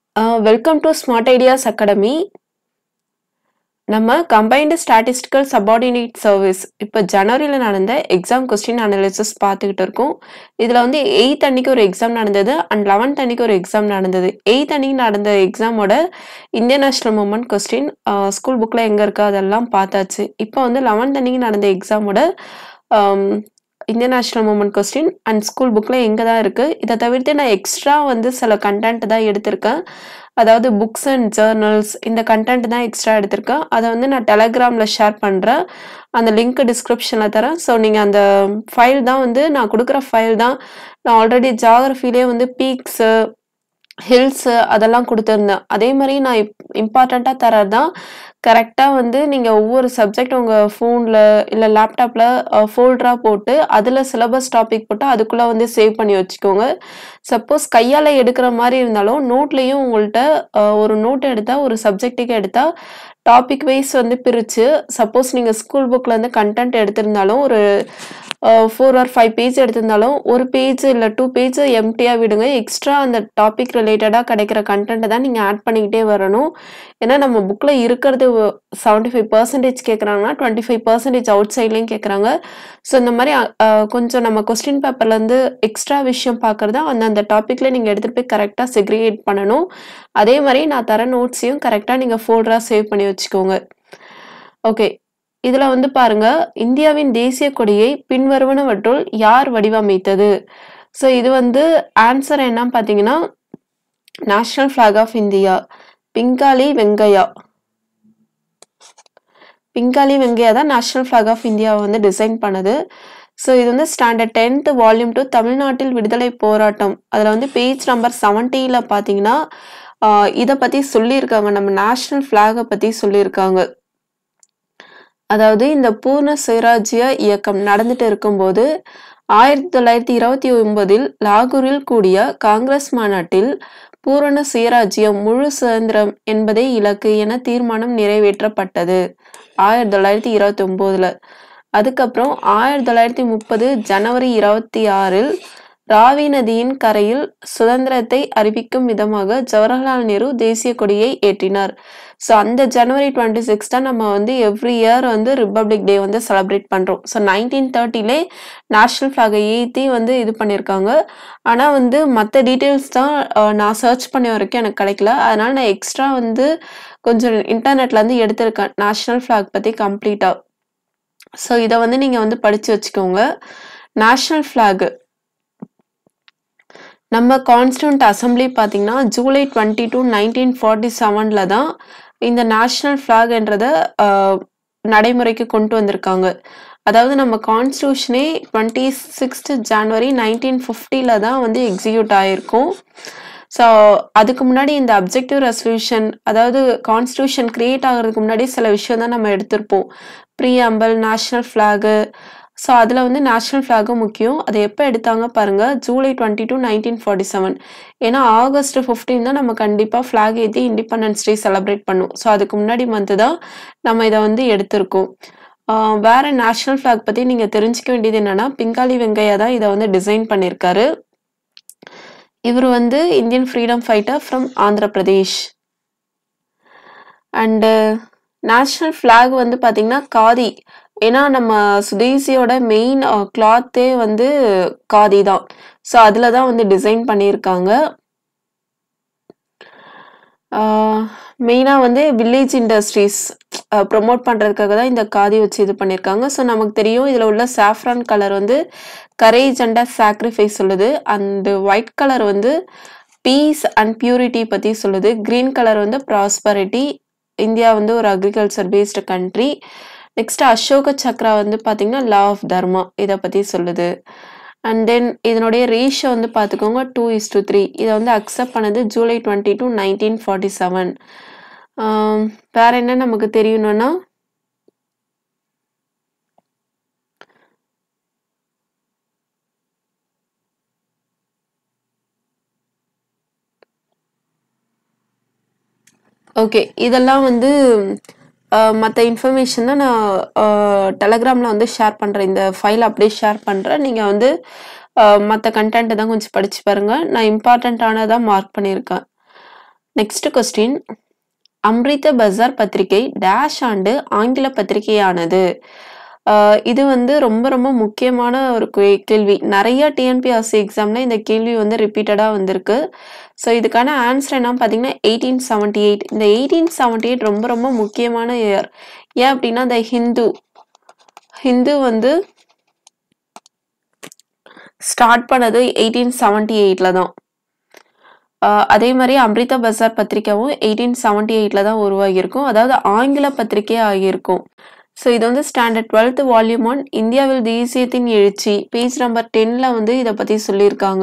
Welcome to smart ideas academy நம்ம combined statistical subordinate service இப்போ ஜனவரியில் நடந்த எக்ஸாம் கொஸ்டின் அனாலிசிஸ் பார்த்துக்கிட்டு இருக்கோம் இதில் வந்து எயித் அன்னைக்கு ஒரு எக்ஸாம் நடந்தது அண்ட் லெவன்த் அன்னைக்கு ஒரு எக்ஸாம் நடந்தது எயித் அன்னைக்கு நடந்த எக்ஸாமோட Indian national movement question school புக்கில் எங்கே இருக்கோ அதெல்லாம் பார்த்தாச்சு இப்போ வந்து லெவன்த் அன்னைக்கு நடந்த எக்ஸாமோட Indian national movement question and school புக்கில் எங்கே தான் இருக்குது இதை தவிர்த்து நான் எக்ஸ்ட்ரா வந்து சில கண்டென்ட் தான் எடுத்திருக்கேன் அதாவது புக்ஸ் அண்ட் ஜேர்னல்ஸ் இந்த கண்டென்ட் தான் எக்ஸ்ட்ரா எடுத்திருக்கேன் அதை வந்து நான் டெலகிராமில் ஷேர் பண்ணுறேன் அந்த லிங்க் டிஸ்கிரிப்ஷனில் தரேன் ஸோ நீங்கள் அந்த ஃபைல் தான் வந்து நான் கொடுக்குற ஃபைல் தான் நான் ஆல்ரெடி ஜாகிரஃபிலே வந்து பீக்ஸு ஹில்ஸு அதெல்லாம் கொடுத்துருந்தேன் அதே மாதிரி நான் இம்பார்ட்டண்ட்டாக தரது தான் கரெக்டாக வந்து நீங்கள் ஒவ்வொரு சப்ஜெக்ட் உங்கள் ஃபோனில் இல்லை லேப்டாப்பில் ஃபோல்டராக போட்டு அதில் சிலபஸ் டாபிக் போட்டு அதுக்குள்ளே வந்து சேவ் பண்ணி வச்சுக்கோங்க சப்போஸ் கையால் எடுக்கிற மாதிரி இருந்தாலும் நோட்லேயும் உங்கள்கிட்ட ஒரு நோட் எடுத்தால் ஒரு சப்ஜெக்ட்டுக்கு எடுத்தால் டாபிக் வைஸ் வந்து பிரித்து சப்போஸ் நீங்கள் ஸ்கூல் புக்கில் வந்து கண்டென்ட் எடுத்திருந்தாலும் ஒரு ஃபோர் ஆர் ஃபைவ் பேஜ் எடுத்திருந்தாலும் ஒரு பேஜ் இல்லை டூ பேஜ் எம்டியாக விடுங்க எக்ஸ்ட்ரா அந்த டாபிக் ரிலேட்டடாக கிடைக்கிற கண்டென்ட்டை தான் நீங்கள் ஆட் பண்ணிக்கிட்டே வரணும் ஏன்னா நம்ம புக்கில் இருக்கிறது செவன்ட்டி ஃபைவ் பர்சன்டேஜ் கேட்குறாங்கன்னா டுவெண்ட்டி ஃபைவ் பர்சன்டேஜ் அவுட் சைட்லேயும் கேட்குறாங்க ஸோ இந்த மாதிரி கொஞ்சம் நம்ம கொஸ்டின் பேப்பர்லேருந்து எக்ஸ்ட்ரா விஷயம் பார்க்குறதா அந்த அந்த டாப்பிக்கில் நீங்கள் எடுத்துகிட்டு போய் கரெக்டாக செக்ரிகேட் பண்ணணும் அதே மாதிரி நான் தர நோட்ஸையும் கரெக்டாக நீங்கள் ஃபோல்டராக சேவ் பண்ணி வச்சுக்கோங்க ஓகே இதில் வந்து பாருங்க இந்தியாவின் தேசிய கொடியை பின்வருவனவற்றுள் யார் வடிவமைத்தது ஸோ இது வந்து ஆன்சர் என்ன பார்த்தீங்கன்னா national flag of India Pingali Venkaiah Pingali Venkaiah தான் நேஷனல் ஃப்ளாக் ஆஃப் இந்தியாவை வந்து டிசைன் பண்ணது ஸோ இது வந்து ஸ்டாண்டர்ட் டென்த் வால்யூம் டூ தமிழ்நாட்டில் விடுதலை போராட்டம் அதில் வந்து பேஜ் நம்பர் செவன்ட்டியில் பார்த்தீங்கன்னா இதை பற்றி சொல்லியிருக்காங்க நம்ம நேஷ்னல் ஃப்ளாகை பற்றி சொல்லியிருக்காங்க அதாவது இந்த பூர்ண சுயராஜ்ய இயக்கம் நடந்துட்டு இருக்கும்போது ஆயிரத்தி தொள்ளாயிரத்தி இருபத்தி ஒன்பதில் லாகூரில் கூடிய காங்கிரஸ் மாநாட்டில் பூரண சுயராஜ்யம் முழு சுதந்திரம் என்பதே இலக்கு என தீர்மானம் நிறைவேற்றப்பட்டது ஆயிரத்தி தொள்ளாயிரத்தி இருபத்தி ஒன்பதுல அதுக்கப்புறம் ஆயிரத்தி தொள்ளாயிரத்தி முப்பது ஜனவரி இருபத்தி ஆறில் ராவி நதியின் கரையில் சுதந்திரத்தை அறிவிக்கும் விதமாக ஜவஹர்லால் நேரு தேசிய கொடியை ஏற்றினார் ஸோ அந்த ஜனவரி டுவெண்ட்டி சிக்ஸ் தான் நம்ம வந்து எவ்ரி இயர் வந்து ரிப்பப்ளிக் டே வந்து செலிப்ரேட் பண்ணுறோம் ஸோ நைன்டீன் தேர்ட்டிலே நேஷ்னல் ஃப்ளாகை ஏற்றி வந்து இது பண்ணியிருக்காங்க ஆனால் வந்து மற்ற டீட்டெயில்ஸ் தான் நான் சர்ச் பண்ண வரைக்கும் எனக்கு கிடைக்கல அதனால் நான் எக்ஸ்ட்ரா வந்து கொஞ்சம் இன்டர்நெட்லேருந்து எடுத்திருக்கேன் நேஷ்னல் ஃப்ளாக் பற்றி கம்ப்ளீட்டாக ஸோ இதை வந்து நீங்கள் வந்து படித்து வச்சுக்கோங்க நேஷ்னல் ஃப்ளாகு நம்ம கான்ஸ்டியூண்ட் அசம்பிளி பார்த்தீங்கன்னா July twenty two nineteen forty செவனில் தான் இந்த நேஷ்னல் ஃப்ளாக்ன்றதை நடைமுறைக்கு கொண்டு வந்திருக்காங்க அதாவது நம்ம கான்ஸ்டியூஷனே டுவெண்ட்டி சிக்ஸ்த் ஜான்வரி நைன்டீன் ஃபிஃப்டியில் தான் வந்து எக்ஸிக்யூட் ஆகிருக்கும் ஸோ அதுக்கு முன்னாடி இந்த அப்ஜெக்டிவ் ரெசல்யூஷன் அதாவது கான்ஸ்டியூஷன் கிரியேட் ஆகிறதுக்கு முன்னாடி சில விஷயம் தான் நம்ம எடுத்திருப்போம் ப்ரீஆம்பல் நேஷ்னல் ஃப்ளாகு ஸோ அதில் வந்து நேஷ்னல் ஃப்ளாகும் முக்கியம் அதை எப்போ எடுத்தாங்க பாருங்கள் July twenty two nineteen forty seven ஏன்னா ஆகஸ்ட் ஃபிஃப்டீன் தான் நம்ம கண்டிப்பாக ஃப்ளாக் ஏற்றி இண்டிபெண்டன்ஸ் டே செலிப்ரேட் பண்ணுவோம் ஸோ அதுக்கு முன்னாடி மந்த்து தான் நம்ம இதை வந்து எடுத்திருக்கோம் வேற நேஷ்னல் ஃப்ளாக் பற்றி நீங்கள் தெரிஞ்சுக்க வேண்டியது என்னென்னா பிங்காலி வெங்கையா தான் இதை வந்து டிசைன் பண்ணியிருக்காரு இவர் வந்து Indian freedom fighter from Andhra Pradesh and national flag வந்து பார்த்திங்கன்னா காதி ஏன்னா நம்ம சுதேசியோட மெயின் கிளாத்தே வந்து காதி தான் ஸோ அதில் தான் வந்து டிசைன் பண்ணியிருக்காங்க மெயினாக வந்து வில்லேஜ் இண்டஸ்ட்ரீஸ் ப்ரொமோட் பண்ணுறதுக்காக தான் இந்த காதி வச்சு இது பண்ணியிருக்காங்க ஸோ நமக்கு தெரியும் இதில் உள்ள சாஃப்ரான் கலர் வந்து கரேஜ் அண்ட் சாக்ரிஃபைஸ் சொல்லுது அண்ட் ஒயிட் கலர் வந்து பீஸ் அண்ட் பியூரிட்டி பற்றி சொல்லுது க்ரீன் கலர் வந்து ப்ராஸ்பரிட்டி இந்தியா வந்து ஒரு agriculture based country next Ashoka Chakra வந்து பார்த்தீங்கன்னா லா ஆஃப் தர்மா இதை பற்றி சொல்லுது அண்ட் தென் இதனுடைய ரேஷியோ வந்து பார்த்துக்கோங்க டூ இஸ் டூ த்ரீ இதை வந்து அக்செப்ட் பண்ணது July twenty two nineteen forty seven வேற என்ன நமக்கு தெரியணும்னா ஓகே இதெல்லாம் வந்து மற்ற இன்ஃபர்மேஷன் தான் நான் டெலகிராமில் வந்து ஷேர் பண்ணுறேன் இந்த ஃபைல் அப்படியே ஷேர் பண்ணுறேன் நீங்கள் வந்து மற்ற கண்டென்ட்டை தான் கொஞ்சம் படித்து பாருங்கள் நான் இம்பார்ட்டண்ட்டானதாக மார்க் பண்ணியிருக்கேன் next question Amrita Bazar Patrika dash ஆண்டு ஆங்கில பத்திரிகையானது ஆஹ் இது வந்து ரொம்ப ரொம்ப முக்கியமான ஒரு கே- கேள்வி நிறைய டிஎன்பிஎஸ்சி எக்ஸாம்ல இந்த கேள்வி வந்து ரிப்பீட்டடாக வந்திருக்கு ஸோ இதுக்கான ஆன்சர் என்ன பார்த்தீங்கன்னா எயிட்டீன் செவன்டி எயிட் இந்த எயிட்டீன் செவன்டி எயிட் ரொம்ப ரொம்ப முக்கியமான இயர் ஏன் அப்படின்னா இந்த ஹிந்து ஹிந்து வந்து ஸ்டார்ட் பண்ணது எயிட்டீன் செவன்டி எயிட்ல தான் ஆஹ் அதே மாதிரி அம்ரிதா பஜார் பத்திரிக்கைவும் எயிட்டீன் செவன்டி எயிட்ல தான் உருவாகியிருக்கும் அதாவது ஆங்கில பத்திரிகை ஆகியிருக்கும் ஸோ இது வந்து ஸ்டாண்டர்ட் டுவெல்த் வால்யூம் ஒன் இந்தியாவில் தேசியத்தின் எழுச்சி பேஜ் நம்பர் டென்ல வந்து இதை பத்தி சொல்லியிருக்காங்க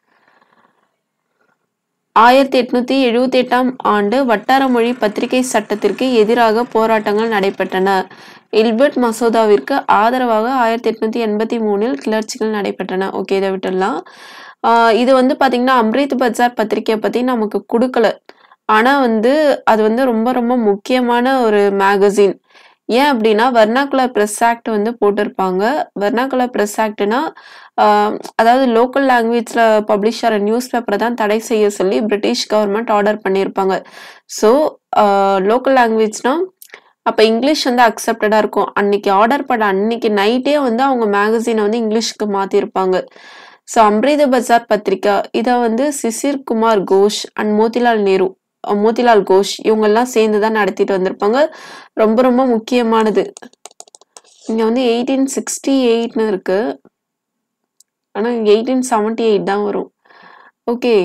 ஆயிரத்தி எட்நூத்தி எழுபத்தி எட்டாம் ஆண்டு வட்டார மொழி பத்திரிகை சட்டத்திற்கு எதிராக போராட்டங்கள் நடைபெற்றன இல்பர்ட் மசோதாவிற்கு ஆதரவாக ஆயிரத்தி எட்நூத்தி எண்பத்தி மூணில் கிளர்ச்சிகள் நடைபெற்றன ஓகே இதை விட்டுடலாம் ஆஹ் இது வந்து பாத்தீங்கன்னா அம்ரித் பஜார் பத்திரிகையை பத்தி நமக்கு கொடுக்கல ஆனா வந்து அது வந்து ரொம்ப ரொம்ப முக்கியமான ஒரு மேகசின் ஏன் அப்படின்னா வர்ணாகுலர் ப்ரெஸ் ஆக்ட் வந்து போட்டிருப்பாங்க வர்ணாகுலர் ப்ரெஸ் ஆக்ட்னா அதாவது லோக்கல் லாங்குவேஜ்ல பப்ளிஷ் ஆகிற நியூஸ் பேப்பரை தான் தடை செய்ய சொல்லி பிரிட்டிஷ் கவர்மெண்ட் ஆர்டர் பண்ணியிருப்பாங்க ஸோ லோக்கல் லாங்குவேஜ்னா அப்போ இங்கிலீஷ் வந்து அக்செப்டடாக இருக்கும் அன்னைக்கு ஆர்டர் பண்ண அன்னைக்கு நைட்டே வந்து அவங்க மேகசினை வந்து இங்கிலீஷ்க்கு மாற்றிருப்பாங்க ஸோ அம்ரித பஜார் பத்திரிக்கா இதை வந்து சிசிர் குமார் கோஷ் அண்ட் மோதிலால் நேரு அஹ் மோதிலால் கோஷ் இவங்கெல்லாம் சேர்ந்து தான் நடத்திட்டு வந்திருப்பாங்க ரொம்ப ரொம்ப முக்கியமானது இங்க வந்து எயிட்டீன் சிக்ஸ்டி எயிட்னு இருக்கு ஆனா எயிட்டீன் செவன்டி எயிட் தான் வரும் ஓகே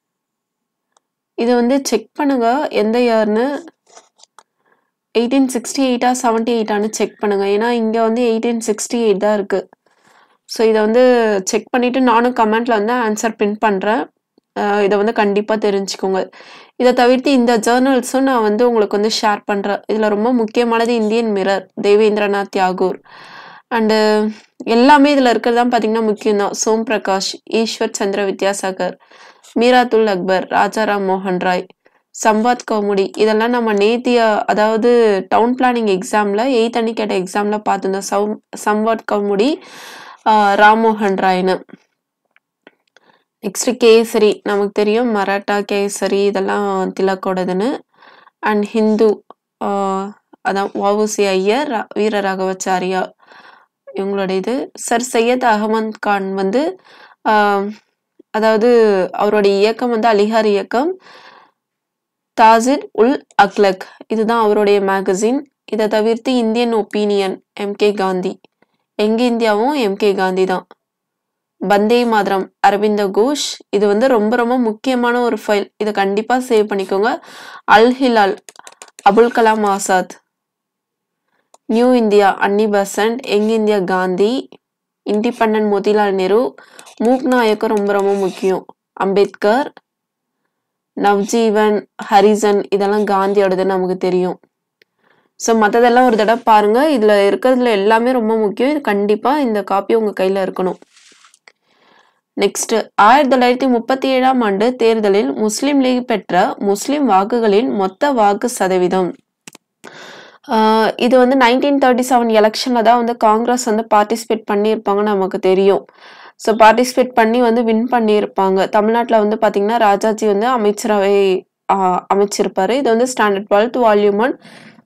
இது வந்து செக் பண்ணுங்க எந்த இயர்னு எயிட்டீன் சிக்ஸ்டி எயிட்டா செவன்டி எயிட்டான்னு செக் பண்ணுங்க ஏன்னா இங்க வந்து எயிட்டீன் சிக்ஸ்டி எயிட் தான் இருக்கு ஸோ இதை வந்து செக் பண்ணிட்டு நானும் கமெண்ட்ல வந்து ஆன்சர் பின் பண்றேன் அஹ் இதை வந்து கண்டிப்பா தெரிஞ்சுக்கோங்க இதை தவிர்த்து இந்த ஜேர்னல்ஸும் நான் வந்து உங்களுக்கு வந்து ஷேர் பண்றேன் இதுல ரொம்ப முக்கியமானது Indian Mirror Debendranath Tagore and எல்லாமே இதுல இருக்கிறது தான் பாத்தீங்கன்னா முக்கியம் தான் சோம் பிரகாஷ் ஈஸ்வர் சந்திர வித்யாசாகர் மீராத்துல் அக்பர் ராஜாராம் மோகன் ராய் சம்வாத் கௌமுடி இதெல்லாம் நம்ம நேத்திய அதாவது டவுன் பிளானிங் எக்ஸாம்ல எயித் அன்னி கேட்ட எக்ஸாம்ல பார்த்துருந்தோம் சம் சம்வாத் கௌமுடி ஆஹ் ராம்மோகன் ராய்னு நெக்ஸ்ட் கேசரி நமக்கு தெரியும் மராட்டா கேசரி இதெல்லாம் திலக்கோடதுன்னு அண்ட் ஹிந்து ஆஹ் அதான் வவுசி ஐயர் ரா- வீர ராகவச்சாரியா இவங்களோட இது சர் சையத் அகமது கான் வந்து ஆஹ் அதாவது அவருடைய இயக்கம் வந்து அலிகார் இயக்கம் தாசிர் உல் அக்லக் இதுதான் அவருடைய மேகசின் இதை தவிர்த்து இந்தியன் ஒப்பீனியன் எம்கே காந்தி எங்க இந்தியாவும் எம்கே காந்தி தான் பந்தே மாதரம் அரவிந்த கோஷ் இது வந்து ரொம்ப ரொம்ப முக்கியமான ஒரு ஃபைல் இதை கண்டிப்பா சேவ் பண்ணிக்கோங்க Al Hilal Abul Kalam Azad New India Annie Besant Young India Gandhi Independent Motilal Nehru Mook Nayak ரொம்ப ரொம்ப முக்கியம் அம்பேத்கர் நவ்ஜீவன் ஹரிசன் இதெல்லாம் காந்தியோடது நமக்கு தெரியும் ஸோ மற்றதெல்லாம் ஒரு தடவை பாருங்க இதுல இருக்கிறதுல எல்லாமே ரொம்ப முக்கியம் இது கண்டிப்பா இந்த காப்பி உங்க கையில இருக்கணும் நெக்ஸ்ட் ஆயிரத்தி தொள்ளாயிரத்தி முப்பத்தி ஏழாம் ஆண்டு தேர்தலில் முஸ்லிம் லீக் பெற்ற முஸ்லிம் வாக்குகளின் மொத்த வாக்கு சதவீதம் ஆஹ் இது வந்து நைன்டீன் தேர்ட்டி செவன் எலெக்ஷன்ல தான் வந்து காங்கிரஸ் வந்து பார்ட்டிசிபேட் பண்ணியிருப்பாங்கன்னு நமக்கு தெரியும் ஸோ பார்ட்டிசிபேட் பண்ணி வந்து வின் பண்ணியிருப்பாங்க தமிழ்நாட்டில் வந்து பார்த்தீங்கன்னா ராஜாஜி வந்து அமைச்சரவை ஆஹ் அமைச்சிருப்பாரு இது வந்து ஸ்டாண்டர்ட் டுவெல்த் வால்யூம் ஒன்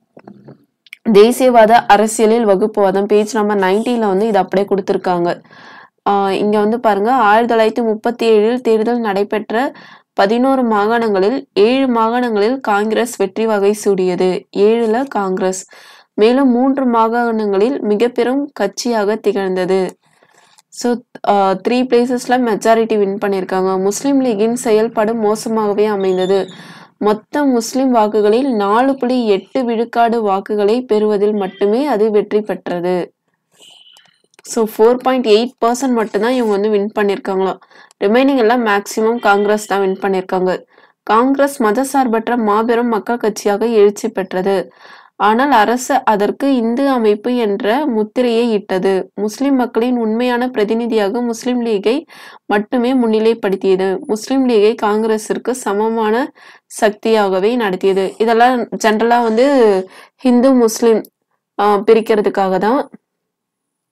தேசியவாத அரசியலில் வகுப்புவாதம் பேஜ் நம்பர் நைன்டீன்ல வந்து இது அப்படியே கொடுத்துருக்காங்க ஆஹ் இங்க வந்து பாருங்க ஆயிரத்தி தொள்ளாயிரத்தி முப்பத்தி ஏழில் தேர்தல் நடைபெற்ற பதினோரு மாகாணங்களில் ஏழு மாகாணங்களில் காங்கிரஸ் வெற்றி வகை சூடியது ஏழுல காங்கிரஸ் மேலும் மூன்று மாகாணங்களில் மிக பெரும் கட்சியாக திகழ்ந்தது ஸோ த்ரீ பிளேசஸ்ல மெஜாரிட்டி வின் பண்ணியிருக்காங்க முஸ்லீம் லீகின் செயல்பாடு மோசமாகவே அமைந்தது மொத்த முஸ்லிம் வாக்குகளில் நாலு புள்ளி எட்டு விழுக்காடு வாக்குகளை பெறுவதில் மட்டுமே அது வெற்றி பெற்றது so four point eight percent மட்டும்தான் இவங்க வந்து வின் பண்ணியிருக்காங்களாம் ரிமைனிங் எல்லாம் மேக்சிமம் காங்கிரஸ் தான் வின் பண்ணியிருக்காங்க காங்கிரஸ் மதசார்பற்ற மாபெரும் மக்கள் கட்சியாக எழுச்சி பெற்றது ஆனால் அரசு அதற்கு இந்து அமைப்பு என்ற முத்திரையை இட்டது முஸ்லிம் மக்களின் உண்மையான பிரதிநிதியாக முஸ்லிம் லீகை மட்டுமே முன்னிலைப்படுத்தியது முஸ்லிம் லீகை காங்கிரசிற்கு சமமான சக்தியாகவே நடத்தியது இதெல்லாம் ஜென்ரலா வந்து ஹிந்து முஸ்லிம் ஆஹ், பிரிக்கிறதுக்காக தான்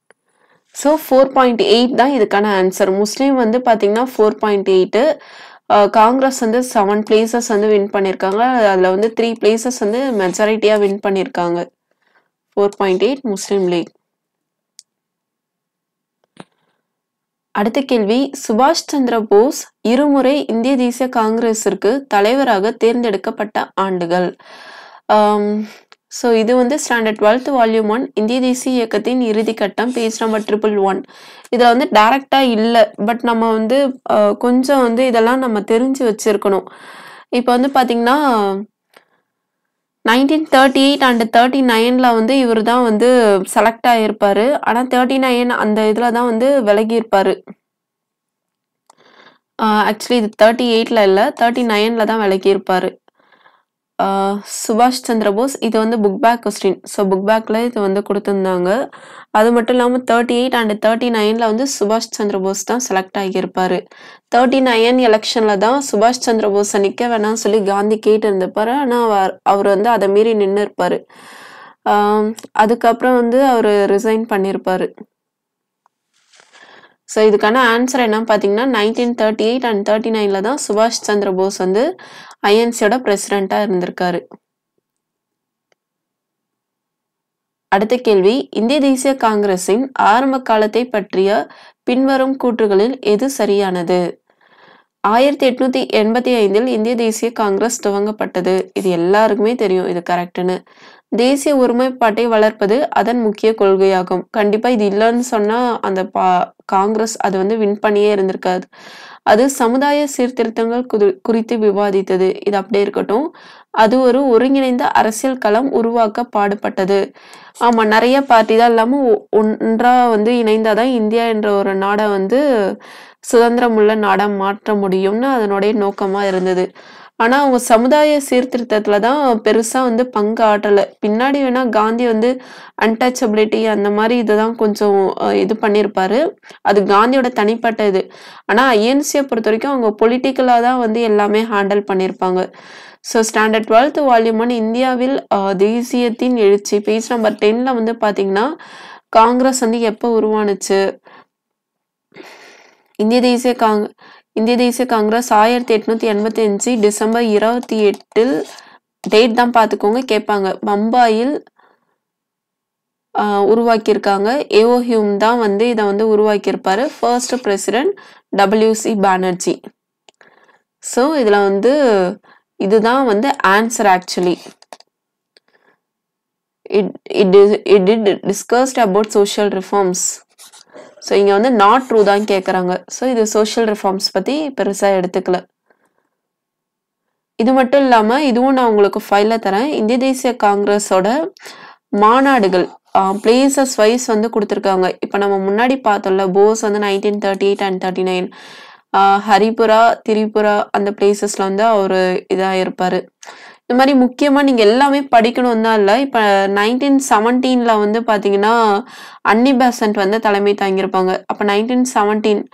ஸோ ஃபோர் பாயிண்ட் எயிட் தான் இதுக்கான ஆன்சர் முஸ்லீம் வந்து பார்த்தீங்கன்னா ஃபோர் பாயிண்ட் எயிட்டு காங்கிரஸ் வந்து செவன் பிளேசஸ் வந்து வின் பண்ணியிருக்காங்க அதில் வந்து த்ரீ பிளேசஸ் வந்து மெஜாரிட்டியாக வின் பண்ணியிருக்காங்க four point eight Muslim League அடுத்த கேள்வி சுபாஷ் சந்திர போஸ் இருமுறை இந்திய தேசிய காங்கிரஸிற்கு தலைவராக தேர்ந்தெடுக்கப்பட்ட ஆண்டுகள் ஸோ இது வந்து ஸ்டாண்டர்ட் டுவெல்த் வால்யூம் ஒன் இந்திய தேசிய இயக்கத்தின் இறுதி கட்டம் பேஜ் நம்பர் ட்ரிபிள் ஒன் இதில் வந்து டைரக்டாக இல்லை பட் நம்ம வந்து அஹ், கொஞ்சம் வந்து இதெல்லாம் நம்ம தெரிஞ்சு வச்சிருக்கணும் இப்போ வந்து பார்த்தீங்கன்னா nineteen thirty eight and thirty நைனில் வந்து இவர் தான் வந்து செலக்ட் ஆகியிருப்பார் ஆனால் தேர்ட்டி நைன் அந்த இதில் தான் வந்து விலகியிருப்பார் ஆக்சுவலி இது தேர்ட்டி எயிட்டில் இல்லை தேர்ட்டி நைனில் தான் விலகியிருப்பார் சுபாஷ் சந்திர போஸ் இது வந்து book back question so book பேக்கில் இது வந்து கொடுத்துருந்தாங்க அது மட்டும் இல்லாமல் தேர்ட்டி எயிட் அண்ட் தேர்ட்டி நைனில் வந்து சுபாஷ் சந்திர போஸ் தான் செலக்ட் ஆகியிருப்பார் தேர்ட்டி நைன் எலெக்ஷனில் தான் சுபாஷ் சந்திர போஸை நிற்க வேணாம்னு சொல்லி காந்தி கேட்டு இருந்திருப்பாரு ஆனால் அவர் அவர் வந்து அதை மீறி நின்று இருப்பார் அதுக்கப்புறம் வந்து அவர் ரிசைன் பண்ணியிருப்பாரு ஸோ இதுக்கான ஆன்சர் என்ன பார்த்தீங்கன்னா nineteen thirty eight and thirty நைனில் தான் சுபாஷ் சந்திர போஸ் வந்து ஐஎன்சியோட பிரசிடெண்ட்டாக இருந்திருக்காரு அடுத்த கேள்வி இந்திய தேசிய காங்கிரஸின் ஆரம்ப காலத்தை பற்றிய பின்வரும் கூற்றுகளில் எது சரியானது ஆயிரத்தி எட்நூத்தி எண்பத்தி ஐந்தில் இந்திய தேசிய காங்கிரஸ் துவங்கப்பட்டது இது எல்லாருக்குமே தெரியும் இது கரெக்டுன்னு தேசிய ஒருமைப்பாட்டை வளர்ப்பது அதன் முக்கிய கொள்கையாகும் கண்டிப்பா இது இல்லைன்னு சொன்னா அந்த பா காங்கிரஸ் அது வந்து வின் பண்ணியே இருந்திருக்காது அது சமுதாய சீர்திருத்தங்கள் குது- குறித்து விவாதித்தது இது அப்படியே இருக்கட்டும் அது ஒரு ஒருங்கிணைந்த அரசியல் களம் உருவாக்க பாடுபட்டது ஆமா நிறைய பார்ட்டி தான் இல்லாம ஒ- ஒன்றா வந்து இணைந்தாதான் இந்தியா என்ற ஒரு நாடை வந்து சுதந்திரமுள்ள நாடா மாற்ற முடியும்னு அதனுடைய நோக்கமா இருந்தது ஆனா அவங்க சமுதாய சீர்திருத்தத்துல தான் பெருசா வந்து பங்கு ஆற்றல பின்னாடி வேணா காந்தி வந்து அன்டச்சபிலிட்டி அந்த மாதிரி இதுதான் கொஞ்சம் அஹ், இது பண்ணியிருப்பாரு அது காந்தியோட தனிப்பட்ட இது ஆனா ஐஎன்சியை பொறுத்த வரைக்கும் அவங்க பொலிட்டிக்கலா தான் வந்து எல்லாமே ஹேண்டில் பண்ணியிருப்பாங்க so standard twelfth volume one இந்தியாவில் அஹ், தேசியத்தின் எழுச்சி பேஜ் நம்பர் டென்ல வந்து பாத்தீங்கன்னா காங்கிரஸ் வந்து எப்போ உருவானுச்சு இந்திய தேசிய காங் இந்திய தேசிய காங்கிரஸ் ஆயிரத்தி எட்நூத்தி எண்பத்தி அஞ்சு டிசம்பர் இருபத்தி எட்டில் டேட் தான் பார்த்துக்கோங்க கேட்பாங்க பம்பாயில் ஆஹ், உருவாக்கியிருக்காங்க ஏஓ ஹியூம் தான் வந்து இதை வந்து உருவாக்கியிருப்பாரு first president WC Banerjee so இதில் வந்து இதுதான் வந்து answer actually it it it did discussed about social reforms so இங்கே வந்து நாட் ட்ரூ தான் கேட்குறாங்க ஸோ இது சோஷியல் ரிஃபார்ம்ஸ் பற்றி பெருசாக எடுத்துக்கல இது மட்டும் இல்லாமல் இதுவும் நான் உங்களுக்கு ஃபைலில் தரேன் இந்திய தேசிய காங்கிரஸோட மாநாடுகள் பிளேசஸ் வைஸ் வந்து கொடுத்துருக்காங்க இப்போ நம்ம முன்னாடி பார்த்தோம்ல போஸ் வந்து nineteen thirty eight and thirty nine Haripura Tripura அந்த பிளேசஸ்ல வந்து அவர் இதாக இருப்பார் இந்த மாதிரி முக்கியமாக நீங்கள் எல்லாமே படிக்கணும் தான் இல்லை இப்போ நைன்டீன் செவன்டீனில் வந்து பார்த்தீங்கன்னா அன்னி பெசன்ட் வந்து தலைமை தாங்கியிருப்பாங்க அப்போ நைன்டீன் செவன்டீன்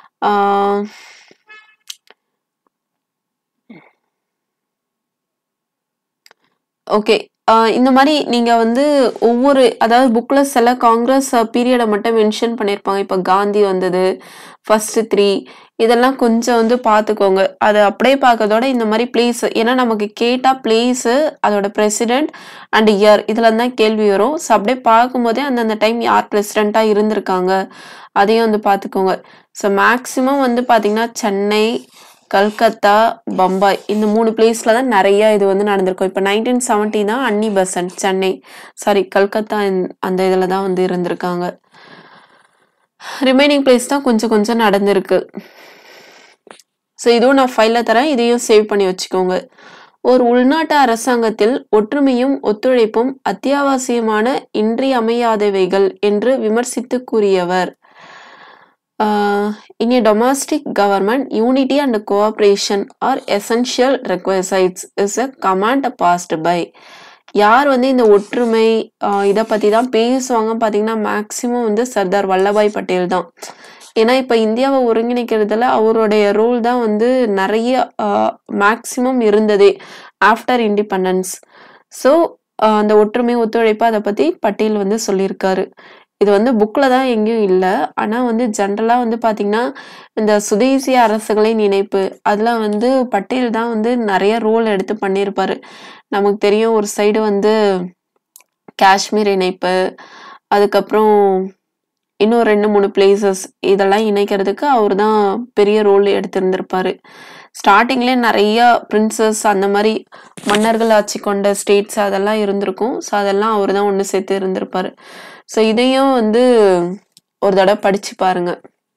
ஓகே இந்த மாதிரி நீங்கள் வந்து ஒவ்வொரு அதாவது புக்கில் சில காங்கிரஸ் பீரியடை மட்டும் மென்ஷன் பண்ணியிருப்பாங்க இப்போ காந்தி வந்தது ஃபர்ஸ்ட் த்ரீ இதெல்லாம் கொஞ்சம் வந்து பார்த்துக்கோங்க அதை அப்படியே பார்க்கறதோட இந்த மாதிரி பிளேஸ் ஏன்னா நமக்கு கேட்டால் பிளேஸு அதோட பிரசிடென்ட் அண்ட் இயர் இதில் தான் கேள்வி வரும் ஸோ அப்படியே பார்க்கும்போதே அந்தந்த டைம் யார் பிரசிடெண்ட்டாக இருந்திருக்காங்க அதையும் வந்து பார்த்துக்கோங்க ஸோ மேக்ஸிமம் வந்து பார்த்தீங்கன்னா சென்னை கல்கத்தா பம்பாய் இந்த மூணு பிளேஸில் தான் நிறைய இது வந்து நடந்திருக்கும் இப்போ நைன்டீன் செவன்ட்டி தான் Annie Besant Chennai sorry Calcutta இந்த- அந்த இதில் தான் வந்து இருந்திருக்காங்க ரிமைனிங் பிளேஸ் தான் கொஞ்சம் கொஞ்சம் நடந்திருக்கு ஸோ இதுவும் நான் ஃபைலில் தரேன் இதையும் சேவ் பண்ணி வச்சுக்கோங்க ஒரு உள்நாட்டு அரசாங்கத்தில் ஒற்றுமையும் ஒத்துழைப்பும் அத்தியாவசியமான இன்றியமையாதவைகள் என்று விமர்சித்து கூறியவர் இன் a domestic government unity and cooperation are essential requisites is a command passed by யார் வந்து இந்த ஒற்றுமை இதை பற்றி தான் பேசுவாங்க பார்த்தீங்கன்னா மேக்சிமம் வந்து சர்தார் வல்லபாய் பட்டேல் தான் ஏன்னா இப்போ இந்தியாவை ஒருங்கிணைக்கிறதுல அவருடைய ரோல் தான் வந்து நிறைய மேக்சிமம் இருந்ததே ஆஃப்டர் இண்டிபெண்டன்ஸ் ஸோ அந்த ஒற்றுமை ஒத்துழைப்பு அதை பற்றி பட்டேல் வந்து சொல்லியிருக்காரு இது வந்து புக்ல தான் எங்கேயும் இல்ல. ஆனா வந்து ஜென்ரலா வந்து பார்த்தீங்கன்னா, இந்த சுதேசி அரசுகளின் இணைப்பு, அதுல வந்து பட்டேல் தான் வந்து நெறைய ரோல் எடுத்து பண்ணியிருப்பாரு. நமக்கு தெரியும் ஒரு சைடு வந்து காஷ்மீர் இணைப்பு, அதுக்கப்புறம் இன்னும் 2, 3 பிளேஸஸ் இதெல்லாம் இணைக்கிறதுக்கு அவரு தான் பெரிய ரோல் எடுத்திருந்திருப்பாரு. ஸ்டார்ட்டிங்லயே நெறைய பிரின்சஸ் அந்த மாரி மன்னர்கள் ஆட்சி கொண்ட ஸ்டேட்ஸ் அதெல்லாம் இருந்திருக்கும். ஸோ அதெல்லாம் அவரு தான் ஒண்ணு சேர்த்து இருந்திருப்பாரு. ஸோ இதையும் வந்து ஒரு தடவ படிச்சு பாருங்க.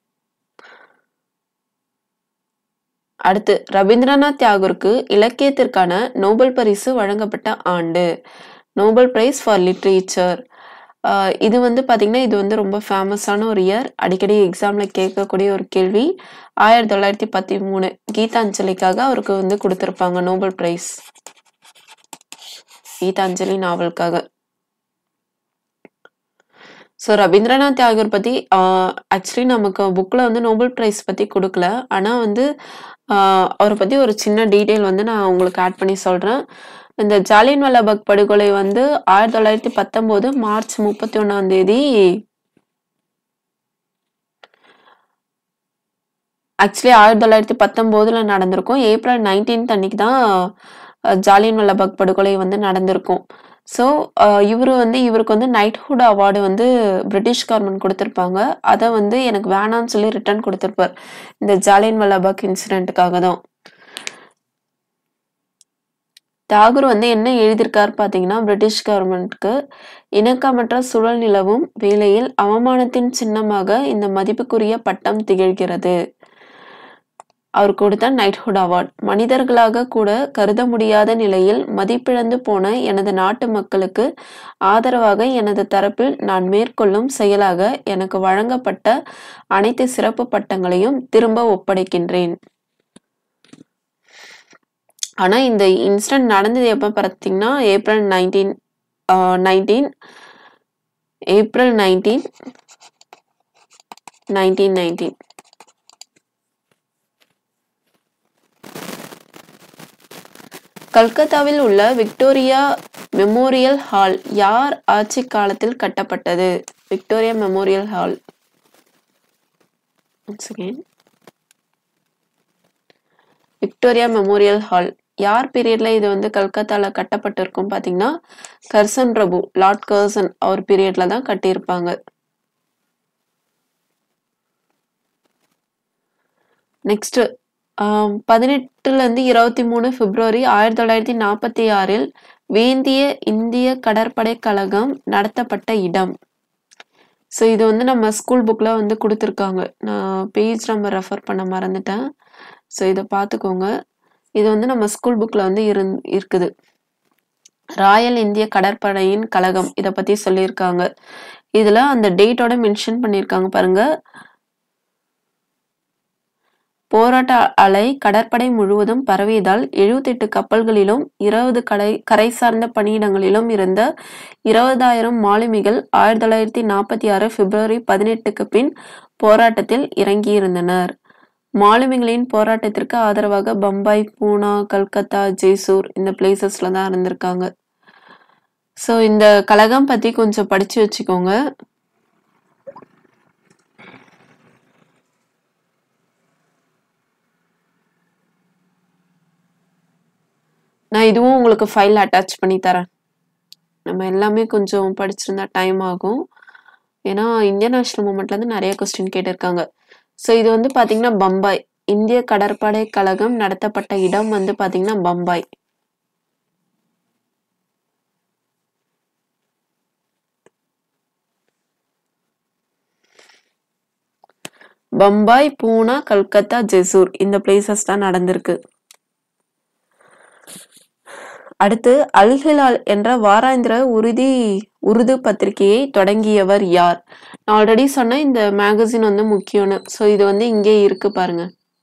அடுத்து ரவீந்திரநாத் தாகூருக்கு இலக்கியத்திற்கான நோபல் பரிசு வழங்கப்பட்ட ஆண்டு. Nobel prize for literature. அ இது வந்து பார்த்தீங்கன்னா, இது வந்து ரொம்ப ஃபேமஸான ஒரு இயர். அடிக்கடி எக்ஸாம்ல கேட்கக்கூடிய ஒரு கேள்வி. 1913 கீதாஞ்சலிக்காக அவருக்கு வந்து குடுத்திருப்பாங்க நோபல் பிரைஸ். கீதாஞ்சலி நாவலுக்காக. ஸோ ரவீந்திரநாத் தாகூர் பத்தி அ ஆக்சுவலி நமக்கு புக்ல வந்து நோபல் பிரைஸ் பத்தி குடுக்கல. ஆனா வந்து அ அவர பத்தி ஒரு சின்ன டீட்டெயில் வந்து நான் உங்களுக்கு ஆட் பண்ணி சொல்றேன். இந்த ஜாலியன்வாலா பாக் படுகொலை வந்து 1919 மார்ச் 31ஆம் தேதி ஆக்சுவலி 1919ல நடந்திருக்கும். ஏப்ரல் 19த் அன்னைக்கு தான் அ ஜாலியன்வாலா பாக் படுகொலை வந்து நடந்திருக்கும். ஸோ அ இவரு வந்து இவருக்கு வந்து நைட்ஹுட் அவார்டு வந்து பிரிட்டிஷ் கவர்மெண்ட் குடுத்திருப்பாங்க. அத வந்து எனக்கு வேணான்னு சொல்லி ரிட்டர்ன் குடுத்திருப்பார். இந்த ஜாலியன்வாலா பாக் இன்சிடென்ட்க்காக தான். தாகூர் வந்து என்ன எழுதியிருக்காரு பார்த்தீங்கன்னா, பிரிட்டிஷ் கவர்மெண்ட்க்கு இணக்கமற்ற சூழல் நிலவும் வேளையில் அவமானத்தின் சின்னமாக இந்த மதிப்புக்குரிய பட்டம் திகழ்கிறது. அவருக்கு கொடுத்த நைட்ஹுட் அவார்ட். மனிதர்களாக கூட கருத முடியாத நிலையில் மதிப்பிழந்து போன எனது நாட்டு மக்களுக்கு ஆதரவாக எனது தரப்பில் நான் மேற்கொள்ளும் செயலாக எனக்கு வழங்கப்பட்ட அனைத்து சிறப்பு பட்டங்களையும் திரும்ப ஒப்படைக்கின்றேன். ஆனா இந்த இன்சிடென்ட் நடந்தது எப்ப பார்த்தீங்கன்னா, ஏப்ரல் 19 அ 19 ஏப்ரல் 19 1919. கல்கத்தாவில் உள்ள விக்டோரியா மெமோரியல் ஹால் யார் ஆட்சிக் காலத்தில் கட்டப்பட்டது? Victoria Memorial Hall. Once again. Victoria Memorial Hall. யார் பீரியட்ல இது வந்து கல்கத்தால கட்டப்பட்டிருக்கும் பார்த்தீங்கன்னா, கர்சன் பிரபு, லார்ட் கர்சன் அவர் பீரியட்ல தான் கட்டியிருப்பாங்க. நெக்ஸ்ட் அ 18லருந்து 23 பிப்ரவரி 1946ல் வேந்திய இந்திய கடற்படை கழகம் நடத்தப்பட்ட இடம். ஸோ இது வந்து நம்ம ஸ்கூல் புக்ல வந்து குடுத்திருக்காங்க. நான் பேஜ் நம்பர் ரெஃபர் பண்ண மறந்துட்டேன். ஸோ இத பார்த்துக்கோங்க. இது வந்து நம்ம ஸ்கூல் புக்ல வந்து இருந் இருக்குது. ராயல் இந்திய கடற்படையின் கழகம் இத பத்தி சொல்லியிருக்காங்க. இதுல அந்த டேட்டோட மென்ஷன் பண்ணியிருக்காங்க பாருங்க. போராட்ட அலை கடற்படை முழுவதும் பரவியதால் 78 கப்பல்களிலும், 20 கடை கரை சார்ந்த பணியிடங்களிலும் இருந்த 20,000 மாலுமிகள் 1946 பிப்ரவரி 18க்கு பின் போராட்டத்தில் இறங்கியிருந்தனர். மாலுமிகளின் போராட்டத்திற்கு ஆதரவாக பம்பாய், பூனா, கல்கத்தா, ஜெய்சூர் இந்த பிளேஸஸ்ல தான் இருந்திருக்காங்க. ஸோ இந்த கழகம் பத்தி கொஞ்சம் படிச்சு வச்சுக்கோங்க. நான் இதுவும் உங்களுக்கு ஃபைல் அட்டாச் பண்ணி தரேன். நம்ம எல்லாமே கொஞ்சம் படிச்சிருந்தா டைம் ஆகும். ஏன்னா, இந்தியன் நேஷனல் மூவ்மெண்ட்லேருந்து நெறைய கொஸ்டின் கேட்டிருக்காங்க. ஸோ இது வந்து பார்த்தீங்கன்னா, பம்பாய். இந்திய கடற்படை கழகம் நடத்தப்பட்ட இடம் வந்து பார்த்தீங்கன்னா, பம்பாய். பம்பாய், பூனா, கல்கத்தா, ஜெசூர் இந்த பிளேஸஸ் தான் நடந்திருக்கு. அடுத்து அல் ஹிலால் என்ற வாராந்திர உறுதி உருது பத்திரிகையை தொடங்கியவர் யார்? நான் ஆல்ரெடி சொன்னேன் இந்த மேகசின் வந்து முக்கியம்னு. ஸோ இது வந்து இங்கே இருக்கு பாருங்க.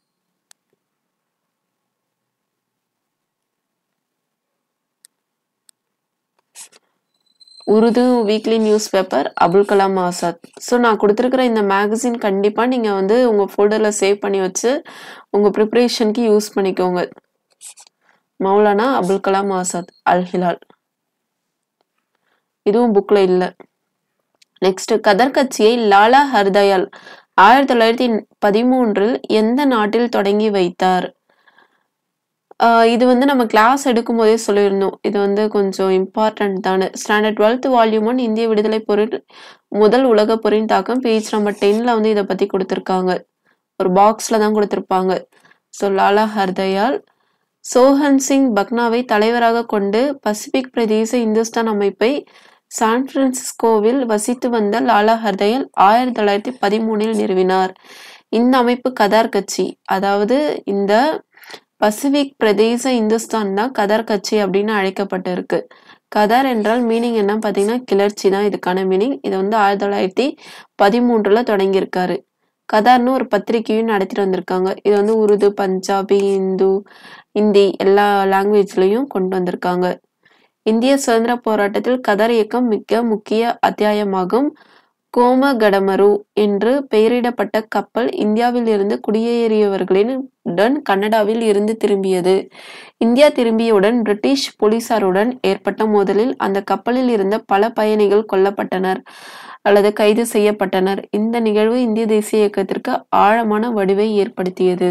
Urdu weekly news paper Abul Kalam Azad. So நான் குடுத்திருக்கிற இந்த மேகசின் கண்டிப்பா நீங்க வந்து உங்க ஃபோல்டர்ல சேவ் பண்ணி வச்சு, உங்க பிரிப்பரேஷனுக்கு யூஸ் பண்ணிக்கோங்க. மௌலானா அபுல் கலாம் ஆசாத், அல் ஹிலால். இதுவும் புக்ல இல்ல. நெக்ஸ்ட் கதர் கட்சியை லாலா ஹர்தயால் ஆயிரத்தி தொள்ளாயிரத்தி பதிமூன்றில் எந்த நாட்டில் தொடங்கி வைத்தார் ஆஹ் இது வந்து நம்ம கிளாஸ் எடுக்கும் போதே சொல்லியிருந்தோம் இது வந்து கொஞ்சம் இம்பார்ட்டன்ட் தானே ஸ்டாண்டர்ட் டுவெல்த் வால்யூம் ஒன் இந்திய விடுதலை பொருள் முதல் உலக பொருளின் தாக்கம் பேஜ் நம்பர் டென்ல வந்து இதை பத்தி கொடுத்துருக்காங்க ஒரு பாக்ஸ்ல தான் கொடுத்துருப்பாங்க ஸோ லாலா ஹர்தயால் சோஹன் சிங் பக்னாவை தலைவராக கொண்டு பசிபிக் பிரதேச இந்துஸ்தான் அமைப்பை சான் பிரான்சிஸ்கோவில் வசித்து வந்த லாலா ஹர்தயால் ஆயிரத்தி தொள்ளாயிரத்தி பதிமூணில் நிறுவினார் இந்த அமைப்பு கதார் கட்சி அதாவது இந்த பசிபிக் பிரதேச இந்துஸ்தான் தான் கதர் கட்சி அப்படின்னு அழைக்கப்பட்டிருக்கு கதர் என்றால் மீனிங் என்ன பார்த்தீங்கன்னா கிளர்ச்சி தான் இதுக்கான மீனிங் இது வந்து ஆயிரத்தி தொள்ளாயிரத்தி பதிமூன்றுல தொடங்கியிருக்காரு கதார்னு ஒரு பத்திரிகையும் நடத்திட்டு வந்திருக்காங்க இது வந்து உருது பஞ்சாபி இந்து இந்தி எல்லா லாங்குவேஜ்லயும் கொண்டு வந்திருக்காங்க இந்திய சுதந்திர போராட்டத்தில் கதர் இயக்கம் மிக முக்கிய அத்தியாயமாகும் கோமகடமரு என்று பெயரிடப்பட்ட கப்பல் இந்தியாவில் இருந்து குடியேறியவர்களுடன் கனடாவில் இருந்து திரும்பியது இந்தியா திரும்பியவுடன் பிரிட்டிஷ் போலீசாருடன் ஏற்பட்ட மோதலில் அந்த கப்பலில் இருந்த பல பயணிகள் கொல்லப்பட்டனர் அல்லது கைது செய்யப்பட்டனர் இந்த நிகழ்வு இந்திய தேசிய இயக்கத்திற்கு ஆழமான வடிவை ஏற்படுத்தியது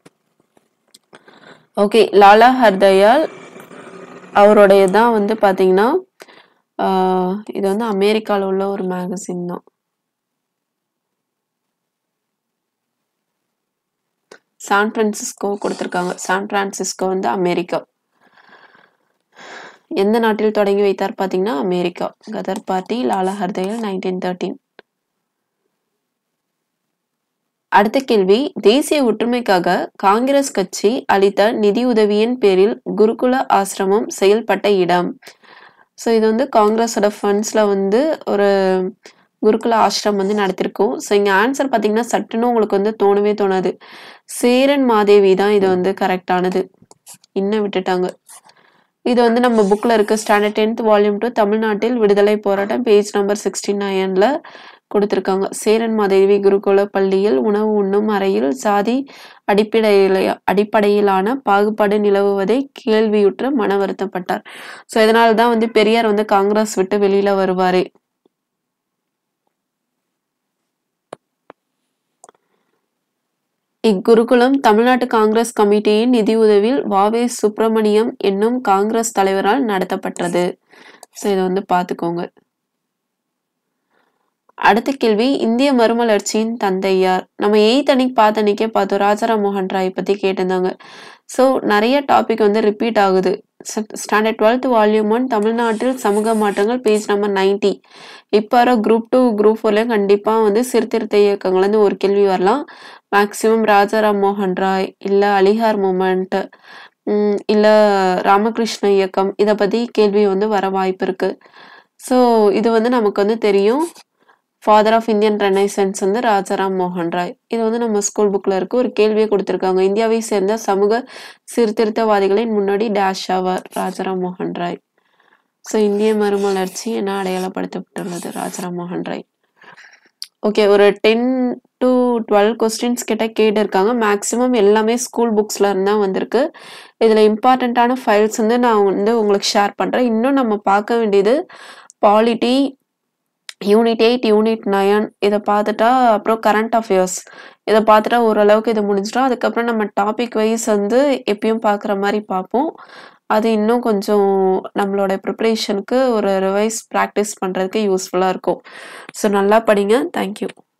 ஓகே லாலா ஹர்தயால் அவருடைய தான் வந்து பாத்தீங்கன்னா ஆஹ் இது வந்து அமெரிக்கால உள்ள ஒரு மேகசின் தான் சான் பிரான்சிஸ்கோ கொடுத்துருக்காங்க சான் பிரான்சிஸ்கோ வந்து அமெரிக்கா எந்த நாட்டில் தொடங்கி வைத்தார் பார்த்தீங்கன்னா America Ghadar party Lala Hardayal nineteen thirteen அடுத்த கேள்வி தேசிய ஒற்றுமைக்காக காங்கிரஸ் கட்சி அளித்த நிதியுதவியின் பேரில் குருகுல ஆசிரமம் செயல்பட்ட இடம் ஸோ இது வந்து காங்கிரஸோட ஃபண்ட்ஸ்ல வந்து ஒரு குருகுல ஆசிரம் வந்து நடத்திருக்கோம் ஸோ இங்கே ஆன்சர் பார்த்தீங்கன்னா சட்டுன்னு உங்களுக்கு வந்து தோணவே தோணாது சேரன் மாதேவி தான் இது வந்து கரெக்டானது இன்னும் விட்டுட்டாங்க இது வந்து நம்ம புக்கில் இருக்க ஸ்டாண்டர்ட் டென்த் வால்யூம் டூ தமிழ்நாட்டில் விடுதலை போராட்டம் பேஜ் நம்பர் சிக்ஸ்டி நைனில் கொடுத்துருக்காங்க சேரன் மாதேவி குருகுல பள்ளியில் உணவு உண்ணும் அறையில் சாதி அடிப்படையில அடிப்படையிலான பாகுபாடு நிலவுவதை கேள்வியுற்று மன வருத்தப்பட்டார் ஸோ இதனால தான் வந்து பெரியார் வந்து காங்கிரஸ் விட்டு வெளியில வருவாரே இக்குருகுலம் தமிழ்நாட்டு காங்கிரஸ் கமிட்டியின் நிதியுதவியில் வாவே சுப்பிரமணியம் என்னும் காங்கிரஸ் தலைவரால் நடத்தப்பட்டது ஸோ இதை வந்து பார்த்துக்கோங்க அடுத்த கேள்வி இந்திய மறுமலர்ச்சியின் தந்தை யார் நம்ம எயித் அன்னைக்கு பார்த்த அன்னைக்கே பார்த்தோம் ராஜாராம் மோகன் ராய் பத்தி கேட்டிருந்தாங்க ஸோ நிறைய டாபிக் வந்து ரிப்பீட் ஆகுது ஸ்டாண்டர்ட் டுவெல்த் வால்யூம் ஒன் தமிழ்நாட்டில் சமூக மாற்றங்கள் பேஜ் நம்பர் நைன்டி இப்போ வர குரூப் டூ குரூப் ஃபோர்லேயும் கண்டிப்பாக வந்து சீர்திருத்த இயக்கங்கள்லேருந்து ஒரு கேள்வி வரலாம் மேக்சிமம் ராஜாராம் மோகன் ராய் இல்லை அலிகார் மூமெண்ட் இல்லை ராமகிருஷ்ண இயக்கம் இதை பற்றி கேள்வி வந்து வர வாய்ப்பு இருக்கு ஸோ இது வந்து நமக்கு வந்து தெரியும் ஃபாதர் ஆஃப் இந்தியன் ரெனைசன்ஸ் வந்து ராஜாராம் மோகன் ராய் இது வந்து நம்ம ஸ்கூல் புக்கில் இருக்கு ஒரு கேள்வியை கொடுத்துருக்காங்க இந்தியாவை சேர்ந்த சமூக சீர்திருத்தவாதிகளின் முன்னாடி டேஷ் ஆவார் ராஜாராம் மோகன் ராய் ஸோ இந்திய மறுமலர்ச்சி என அடையாளப்படுத்தப்பட்டுள்ளது ராஜாராம் மோகன் ராய் ஓகே ஒரு டென் டு டுவெல் கொஸ்டின்ஸ் கிட்ட கேட்டு இருக்காங்க மேக்ஸிமம் எல்லாமே ஸ்கூல் புக்ஸ்ல இருந்து தான் வந்திருக்கு இதில் இம்பார்ட்டண்ட்டான ஃபைல்ஸ் வந்து நான் வந்து உங்களுக்கு ஷேர் பண்ணுறேன் இன்னும் நம்ம பார்க்க வேண்டியது polity unit eight unit nine இதை பார்த்துட்டா அப்புறம் கரண்ட் அஃபேர்ஸ் இதை பார்த்துட்டா ஓரளவுக்கு இது முடிஞ்சிடும் அதுக்கப்புறம் நம்ம டாபிக் வைஸ் வந்து எப்பயும் பார்க்குற மாதிரி பார்ப்போம் அது இன்னும் கொஞ்சம் நம்மளோட ப்ரிப்ரேஷனுக்கு ஒரு ரிவைஸ் ப்ராக்டிஸ் பண்ணுறதுக்கு யூஸ்ஃபுல்லாக இருக்கும் ஸோ நல்லா படிங்க தேங்க்யூ